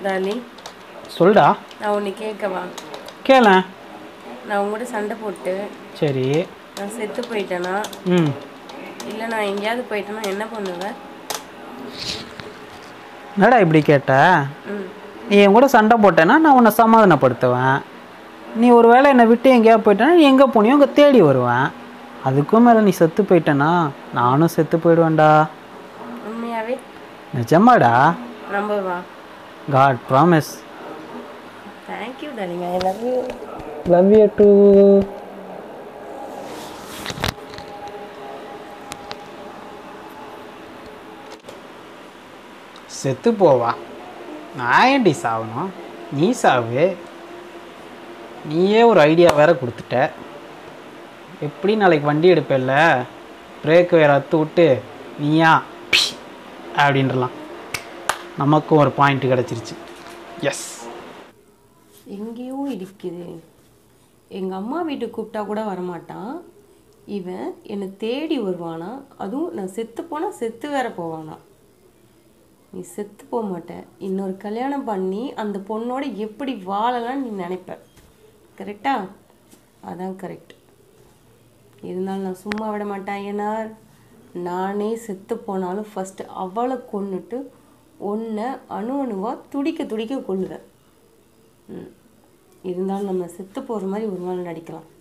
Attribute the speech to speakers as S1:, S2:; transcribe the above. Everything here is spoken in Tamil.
S1: டார்லிங்
S2: சொல்டா
S1: நான் ஒன்று கேட்கவா
S2: கேள
S1: நான் உங்கள்கிட்ட சண்டை போட்டு
S2: சரி
S1: நான் செத்து போயிட்டேனா
S2: ம்
S1: இல்லை நான் எங்கேயாவது போயிட்டேனா என்ன பண்ணுவேன்
S2: என்னடா இப்படி கேட்ட
S1: ம்
S2: நீ என் கூட சண்டை போட்டேன்னா நான் உன்னை சமாதானப்படுத்துவேன் நீ ஒரு வேளை என்னை விட்டு எங்கேயாவது போயிட்டேன்னா நீ எங்கே போனியோ அங்கே தேடி வருவேன் அதுக்கும் மேலே நீ செத்து போயிட்டேன்னா நானும் செத்து போயிடுவேன்டா
S1: உண்மையாகவே
S2: நிஜமாடா
S1: நம்பவா
S2: god promise
S1: thank you darling I love you
S2: love you too செத்து போவா நான் ஏன்டி சாவணும் நீ சாவு நீயே ஒரு ஐடியா வேற கொடுத்துட்ட எப்படி நாளைக்கு வண்டி எடுப்பேல்ல பிரேக் வேற அத்து விட்டு நீயா பி அப்படின்றலாம் நமக்கும் ஒரு பாயிண்ட் கிடச்சிருச்சு எஸ்
S1: எங்கேயோ இருக்குது எங்கள் அம்மா வீட்டுக்கு கூப்பிட்டா கூட வரமாட்டான் இவன் என்னை தேடி வருவானா அதுவும் நான் செத்து போனால் செத்து வேற போவானா நீ செத்து போக மாட்ட இன்னொரு கல்யாணம் பண்ணி அந்த பொண்ணோட எப்படி வாழலாம்னு நீ நினைப்ப கரெக்டா அதான் கரெக்ட் இருந்தாலும் நான் சும்மா விட மாட்டேன் ஏன்னார் நானே செத்து போனாலும் ஃபஸ்ட்டு அவளை கொன்னுட்டு உன்னை அணு அணுவாக துடிக்க துடிக்க கொள்ளுவேன் ம் இருந்தாலும் நம்ம செத்து போகிற மாதிரி ஒரு நாள் நடிக்கலாம்